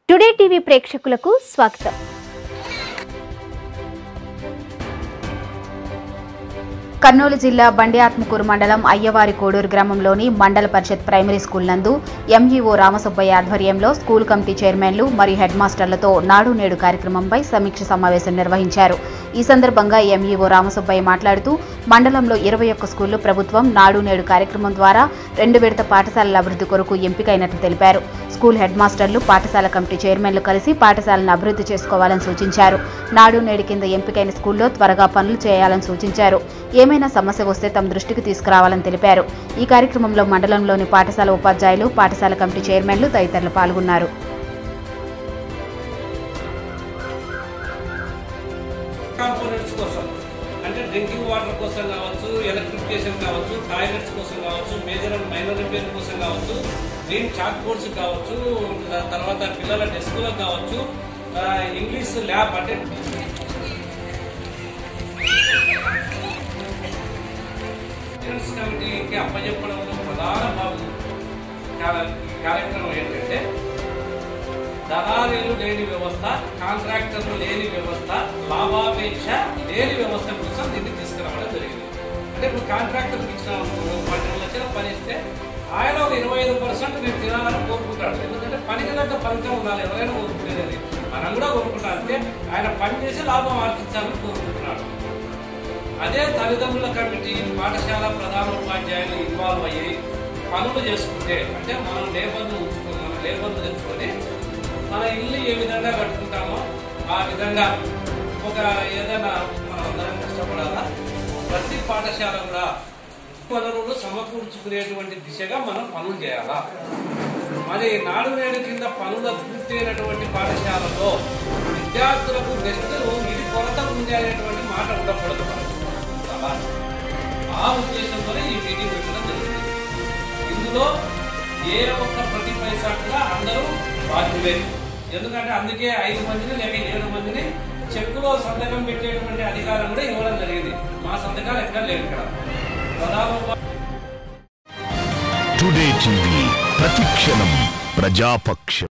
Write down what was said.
Today TV ప్రేక్షకులకు స్వాగతం కర్నూలు జిల్లా బండి ఆత్మకూరు మండలం అయ్యవారి కోడూరు గ్రామంలోని మండల పరిషత్ ప్రైమరీ స్కూల్ నందు ఎంఈఓ రామసుబ్బయ్య ఆధ్వర్యంలో స్కూల్ కమిటీ చైర్మన్లు మరియు హెడ్ మాస్టర్లతో నాడు నేడు కార్యక్రమంపై సమీక్ష సమావేశం నిర్వహించారు ఈ సందర్భంగా ఎంఈఓ రామసుబ్బయ్య మాట్లాడుతూ మండలంలో ఇరవై ఒక్క స్కూళ్లు ప్రభుత్వం నాడు నేడు కార్యక్రమం ద్వారా రెండు విడత పాఠశాలల అభివృద్ధి కొరకు ఎంపికైనట్లు తెలిపారు స్కూల్ హెడ్ మాస్టర్లు పాఠశాల కమిటీ చైర్మన్లు కలిసి పాఠశాలను అభివృద్ధి చేసుకోవాలని సూచించారు నాడు నేడు కింద ఎంపికైన స్కూల్లో త్వరగా పనులు చేయాలని సూచించారు ఏమైనా సమస్య వస్తే తమ దృష్టికి తీసుకురావాలని తెలిపారు ఈ కార్యక్రమంలో మండలంలోని పాఠశాల ఉపాధ్యాయులు పాఠశాల కమిటీ చైర్మన్లు తదితరులు పాల్గొన్నారు కాంపోనెంట్స్ కోసం అంటే డ్రింకింగ్ వాటర్ కోసం కావచ్చు ఎలక్ట్రిఫికేషన్ కావచ్చు టాయిలెట్స్ కోసం కావచ్చు మేజర్ అండ్ మైనర్ రిపేర్ కోసం కావచ్చు గ్రీన్ చాక్ బోర్డ్స్ కావచ్చు త- తర్వాత పిల్లల డెస్కులకు కావచ్చు ఆ, ఇంగ్లీష్ ల్యాబ్ అంటే పేరెంట్స్ కమిటీకి అప్పచెప్పడంలో ప్రధాన భాగం కార్య- కార్యక్రమం ఏంటంటే దళారీలు లేని వ్యవస్థ కాంట్రాక్టర్లు లేని వ్యవస్థ లాభాపేక్ష లేని వ్యవస్థ కోసం దీన్ని తీసుకురావడం జరిగింది అంటే ఇప్పుడు కాంట్రాక్టర్కి ఇచ్చిన పన్నెండు లక్షల పని ఇస్తే ఆయన ఒక ఇరవై ఐదు పర్సెంట్ నేను తినాలని కోరుకుంటాడు ఎందుకంటే పనికి తగ్గ ఫలితం ఉండాలి ఎవరైనా కోరుకునేది మనం కూడా కోరుకుంటాం అంటే ఆయన పని చేసి లాభం ఆర్జించాలని కోరుకుంటున్నాడు అదే తల్లిదండ్రుల కమిటీ పాఠశాల ప్రధాన ఉపాధ్యాయులు ఇన్వాల్వ్ అయ్యి పనులు చేసుకుంటే అంటే మనం లేబర్ను ఉంచుకొని మన లేబర్ను తెచ్చుకొని మన ఇల్లు ఏ విధంగా కట్టుకుంటామో ఆ విధంగా ఒక ఏదైనా మనం అందరం కష్టపడాలా ప్రతి పాఠశాల కూడా వనరులు సమకూర్చుకునేటువంటి దిశగా మనం పనులు చేయాలా మరి నాడు నేడు కింద పనుల పూర్తయినటువంటి పాఠశాలలో విద్యార్థులకు నెక్స్ట్ ఇది కొరత ఉంది అనేటువంటి మాట ఉండకూడదు మనకు. చాలా. ఆ ఉద్దేశంతోనే ఈ మీటింగ్ పెట్టడం జరిగింది ఇందులో ఏ ఒక్క ప్రతి పైసా కూడా అందరూ బాధ్యులే ఎందుకంటే అందుకే ఐదు మందిని లేక ఏడు మందిని చెక్కులో సంతకం పెట్టేటువంటి అధికారం కూడా ఇవ్వడం జరిగింది మా సంతకాలు ఎక్కడ లేవు ఇక్కడ ప్రధాన ఉపా- టుడే టీవీ ప్రతిక్షణం ప్రజాపక్షం